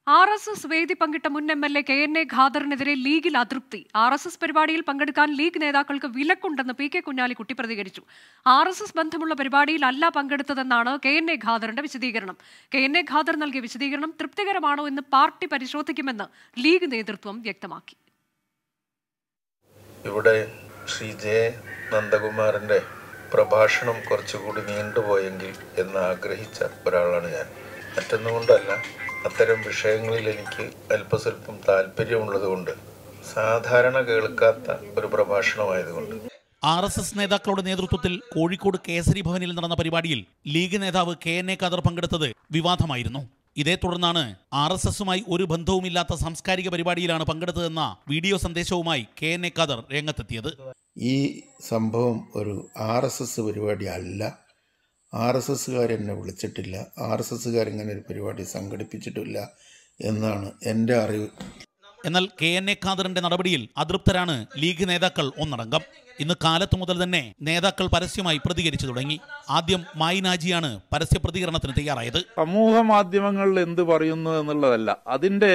R S S വേദി പങ്കിട്ട മുൻ M L A K N A ഖാദറിനെതിരെ ലീഗിൽ അതൃപ്തി ആർ എസ് എസ് പരിപാടിയിൽ പങ്കെടുക്കാൻ ലീഗ് നേതാക്കൾക്ക് വിലക്കുണ്ടെന്ന് പി കെ കുഞ്ഞാലിക്കുട്ടി പ്രതികരിച്ചു ആർ എസ് എസ് ബന്ധമുള്ള പരിപാടിയിൽ അല്ല പങ്കെടുത്തതെന്നാണ് കെ എൻ എ ഖാദറിന്റെ വിശദീകരണം കെ എൻ എ ഖാദർ നൽകിയ വിശദീകരണം തൃപ്തികരമാണോ എന്ന് പാർട്ടി പരിശോധിക്കുമെന്ന് ലീഗ് നേതൃത്വം വ്യക്തമാക്കി ഇവിടെ ശ്രീ ജെ നന്ദകുമാറിൻ്റെ പ്രഭാഷണം കുറച്ചുകൂടി നീണ്ടുപോയെങ്കിൽ എന്ന് ആഗ്രഹിച്ച ഒരാളാണ് ഞാൻ മറ്റൊന്നുകൊണ്ടല്ല അത്തരം വിഷയങ്ങളിൽ എനിക്ക് അല്പസ്വല്പം താല്പര്യമുള്ളതുകൊണ്ട് സാധാരണ കേൾക്കാത്ത ഒരു പ്രഭാഷണമായതുകൊണ്ട് ആർ എസ് എസ് നേതാക്കളുടെ നേതൃത്വത്തിൽ കോഴിക്കോട് കേസരി ഭവനിൽ നടന്ന പരിപാടിയിൽ ലീഗ് നേതാവ് കെ എൻ എ ഖാദർ പങ്കെടുത്തത് വിവാദമായിരുന്നു ഇതേ തുടർന്നാണ് ആർ എസ് എസുമായി ഒരു ബന്ധവുമില്ലാത്ത സാംസ്കാരിക പരിപാടിയിലാണ് പങ്കെടുത്തതെന്ന വീഡിയോ സന്ദേശവുമായി കെ എൻ എ ഖാദർ രംഗത്തെത്തിയത് ഈ സംഭവം ഒരു ആർ എസ് എസ് പരിപാടി അല്ല ആർ എസ് എസ്സുകാരെന്നെ വിളിച്ചിട്ടില്ല ആർ എസ് എസ്സുകാരിങ്ങനെ ഒരു പരിപാടി സംഘടിപ്പിച്ചിട്ടില്ല എന്നാണ് എൻ്റെ അറിവ് എന്നാൽ കെ എൻ എ ഖാദറിന്റെ നടപടിയിൽ അതൃപ്തരാണ് ലീഗ് നേതാക്കൾ ഒന്നടങ്കം ഇന്ന് കാലത്ത് മുതൽ തന്നെ നേതാക്കൾ പരസ്യമായി പ്രതികരിച്ചു തുടങ്ങി ആദ്യം മായിനാജിയാണ് പരസ്യ പ്രതികരണത്തിന് തയ്യാറായത് സമൂഹ മാധ്യമങ്ങളിൽ എന്ത് പറയുന്നു എന്നുള്ളതല്ല അതിന്റെ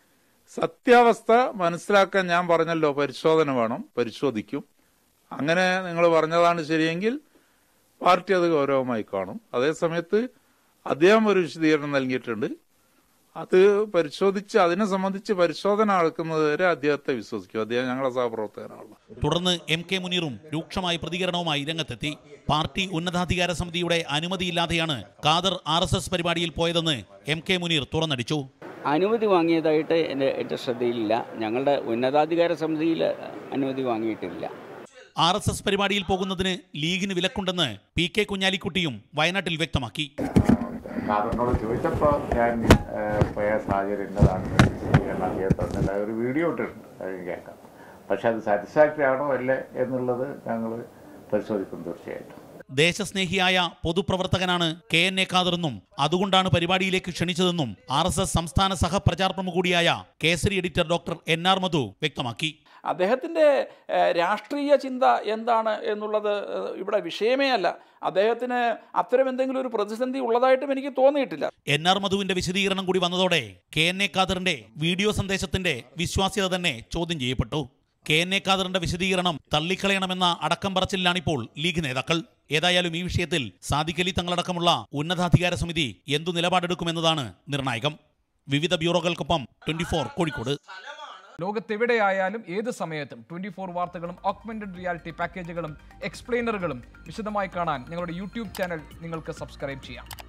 സത്യാവസ്ഥ മനസ്സിലാക്കാൻ ഞാൻ പറഞ്ഞല്ലോ പരിശോധന വേണം പരിശോധിക്കും അങ്ങനെ നിങ്ങൾ പറഞ്ഞതാണ് ശരിയെങ്കിൽ പാർട്ടി അത് ഗൗരവമായി കാണും അതേസമയത്ത് അദ്ദേഹം ഒരു വിശദീകരണം നൽകിയിട്ടുണ്ട് അത് പരിശോധിച്ച് അതിനെ സംബന്ധിച്ച് പരിശോധന നടക്കുന്നത് വരെ അദ്ദേഹത്തെ വിശ്വസിക്കും അദ്ദേഹം ഞങ്ങളെ സഹപ്രവർത്തകനാണല്ലോ തുടർന്ന് എം കെ മുനീറും രൂക്ഷമായ പ്രതികരണവുമായി രംഗത്തെത്തി പാർട്ടി ഉന്നതാധികാര സമിതിയുടെ അനുമതിയില്ലാതെയാണ് ഖാദർ ആർ എസ് എസ് പരിപാടിയിൽ പോയതെന്ന് എം കെ മുനീർ തുറന്നടിച്ചു അനുമതി വാങ്ങിയതായിട്ട് എൻ്റെ എൻ്റെ ശ്രദ്ധയിലില്ല ഞങ്ങളുടെ ഉന്നതാധികാര സമിതിയിൽ അനുമതി വാങ്ങിയിട്ടില്ല ആർ എസ് എസ് പരിപാടിയിൽ പോകുന്നതിന് ലീഗിന് വിലക്കുണ്ടെന്ന് പി കെ കുഞ്ഞാലിക്കുട്ടിയും വയനാട്ടിൽ വ്യക്തമാക്കി കാതറിനോട് ചോദിച്ചപ്പോൾ ഞാൻ ഏഹ്, പോയ സാഹചര്യം എന്നതാണെന്ന് വിശദീകരണം അദ്ദേഹം തന്നില്ല ഒരു വീഡിയോ ഇട്ടിട്ടുണ്ട് അത് കേൾക്കാം പക്ഷെ അത് സാറ്റിസ്ഫാക്ടറി ആണോ അല്ലേ എന്നുള്ളത് ഞങ്ങൾ പരിശോധിക്കും തീർച്ചയായിട്ടും ദേശസ്നേഹിയായ പൊതുപ്രവർത്തകനാണ് കെ എൻ എ ഖാദറെന്നും അതുകൊണ്ടാണ് പരിപാടിയിലേക്ക് ക്ഷണിച്ചതെന്നും ആർ എസ് എസ് സംസ്ഥാന സഹപ്രചാർപ്രമുഖ കൂടിയായ Kesari editor doctor N R Madhu വ്യക്തമാക്കി അദ്ദേഹത്തിൻ്റെ ഏഹ്, രാഷ്ട്രീയ ചിന്ത എന്താണ് എന്നുള്ളത് ഏഹ്, ഇവിടെ വിഷയമേ അല്ല അദ്ദേഹത്തിന് അത്തരം എന്തെങ്കിലും ഒരു പ്രതിസന്ധി ഉള്ളതായിട്ടും എനിക്ക് തോന്നിയിട്ടില്ല എൻ ആർ മധുവിന്റെ വിശദീകരണം കൂടി വന്നതോടെ കെ എൻ എ ഖാദറിന്റെ വീഡിയോ സന്ദേശത്തിന്റെ വിശ്വാസ്യത തന്നെ ചോദ്യം ചെയ്യപ്പെട്ടു കെ എൻ എ ഖാദറിന്റെ വിശദീകരണം തള്ളിക്കളയണമെന്ന അടക്കം പറച്ചിലാണിപ്പോൾ ലീഗ് നേതാക്കൾ ഏതായാലും ഈ വിഷയത്തിൽ സാദിഖലി തങ്ങളടക്കമുള്ള ഉന്നതാധികാര സമിതി എന്തു നിലപാടെടുക്കുമെന്നതാണ് നിർണായകം വിവിധ ബ്യൂറോകൾക്കൊപ്പം ട്വന്റി കോഴിക്കോട് ലോകത്തെവിടെയായാലും ഏത് സമയത്തും ട്വന്റി ഫോർ വാർത്തകളും ഓഗ്മെന്റഡ് റിയാലിറ്റി പാക്കേജുകളും എക്സ്പ്ലെയിനറുകളും വിശദമായി കാണാൻ ഞങ്ങളുടെ യൂട്യൂബ് ചാനൽ നിങ്ങൾക്ക് സബ്സ്ക്രൈബ് ചെയ്യാം